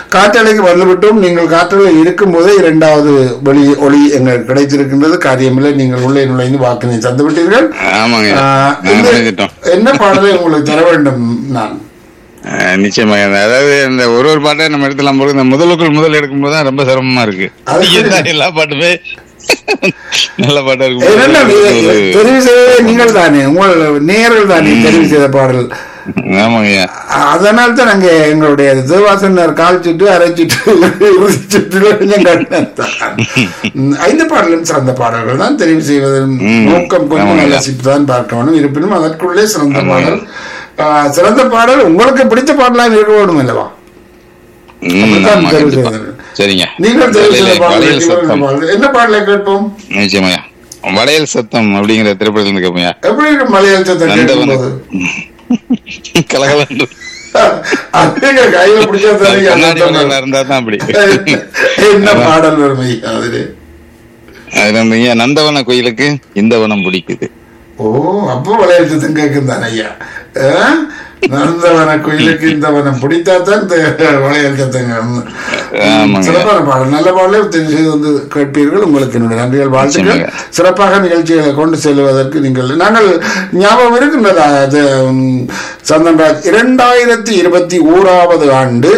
காற்றலைக்கு வந்துவிட்டும் நீங்கள் காற்றலை இருக்கும் போதே இரண்டாவது ஒளி ஒளி எங்களுக்கு கிடைத்திருக்கின்றது காரியமில்லை நீங்கள் உள்ளே நுழைந்து வாக்கினை தந்து விட்டீர்கள் ஆமாங்க ஆஹ், நான் இந்த- பண்ணிக்கிட்டோம் என்ன பாடலை உங்களுக்கு தர வேண்டும் நான் ஆஹ் நிச்சயமாக அதாவது இந்த ஒரு ஒரு பாட்டை நம்ம எடுத்துலாம் போது இந்த முதலுக்குள் முதல் எடுக்கும்போது தான் ரொம்ப சிரமமா இருக்கு அது சரி. எல்லா எல்லா பாட்டுமே நல்ல பாட்டா என்னென்ன இருக்கும் நீ- தெரிவு செய்ததே நீங்கள் தானே உங்கள் நேயர்கள் தானே தெரிவு செய்த பாடல் ஆமாங்க அதனால தான் நாங்க எங்களுடைய தேவாசனர் கால் சுட்டு அரை சுட்டு இறுதி சுற்றுல கொஞ்சம் கடினம் தான். ம், ஐந்து பாடலும் சிறந்த பாடல்கள் தான் தெரிவு செய்வதன் ம். நோக்கம் கொஞ்சம் ஆமாங்க. நல்ல சிப்பு தான் பார்க்கணும் இருப்பினும் அதற்குள்ளே சிறந்த பாடல் ஆ, சிறந்த பாடல் உங்களுக்கு பிடித்த பாடலாம் இருக்க வேண்டும் அல்லவா ம், அப்படித்தான் ஆமா, தெரிவு கண்டிப்பா. செய்தது. சரிங்க நீங்கள் தெரிவு செய்த வளையல் பாடல் வளையல் வெற்றி பெறும் சத்தம் பாடல். என்ன பாடலை கேட்போம் நிச்சயமாயா வளையல் சத்தம் அப்படிங்கிற திரைப்படத்துல இருந்து கேட்போம்யா எப்படி இருக்கும் மலையாள சத்தம் நந்தவனம். கேட்கும்போது கலகலன்னு அதுங்க கையில பிடிச்சா தானே கண்ணாடி சத்தம் வளையலா வரும். இருந்தா தான் அப்படி என்ன பாடல் வரும் ஐயா அதுல அது வந்து நந்தவன கோயிலுக்கு இந்த வனம் பிடிக்குது ஓ அப்போ விளையாட்டு கேட்கும் தானே ஐயா ஆ? நந்தவன கோயிலுக்கு இந்த வனம் பிடித்தாதான் இந்த விளையாட்டு ஆமாங்க. சிறப்பான பாடல் நல்ல பாடலை தெரிவு செய்து வந்து கேட்பீர்கள் உங்களுக்கு என்னுடைய நன்றிகள் வாழ்த்துக்கள் நிச்சயமாக. சிறப்பாக நிகழ்ச்சிகளை கொண்டு செல்வதற்கு நீங்கள் நாங்கள் ஞாபகம் இருக்கின்றதா அது ம், சந்தன்ராஜ் இரண்டாயிரத்தி இருபத்தி ஓராவது ஆண்டு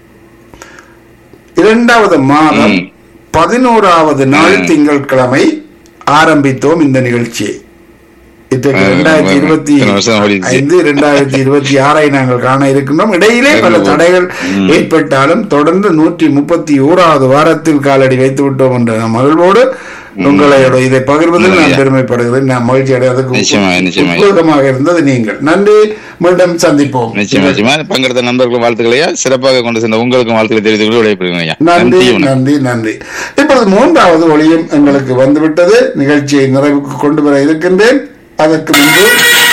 இரண்டாவது மாதம் ம். பதினோராவது நாள் திங்கட்கிழமை ஆரம்பித்தோம் இந்த நிகழ்ச்சியை இன்றைக்கு ஆ, இரண்டாயிரத்தி ஆமா. இருபத்தி இத்தனை வருஷம் ஓடிடுச்சு. ஐந்து இரண்டாயிரத்தி இருபத்தி ஆறை நாங்கள் காண இருக்கின்றோம் இடையிலே பல இருபது. தடைகள் ம். ஏற்பட்டாலும் தொடர்ந்து நூற்றி முப்பத்தி ஓராவது வாரத்தில் காலடி வைத்து விட்டோம் என்ற மகிழ்வோடு உங்களோட இதை பகிர்வதில் நான் உண்மையா. பெருமைப்படுகிறேன் நான் மகிழ்ச்சி அடைவதற்கு நிச்சயமா, நிச்சயமா. உத்வேகமாக இருந்தது நீங்கள் நன்றி மீண்டும் சந்திப்போம் நிச்சயமா நிச்சயமா பங்கெடுத்த நண்பர்களும் வாழ்த்துக்களையா சிறப்பாக கொண்டு சென்ற உங்களுக்கும் வாழ்த்துக்களை தெரிவித்துக் கொண்டு விடைபெறுகிறேன் ஐயா நன்றி நன்றி வணக்கம். நன்றி நன்றி இப்பொழுது மூன்றாவது ஒளியும் எங்களுக்கு வந்துவிட்டது நிகழ்ச்சியை நிறைவுக்கு கொண்டு வர இருக்கின்றேன் அதற்கு முன்பு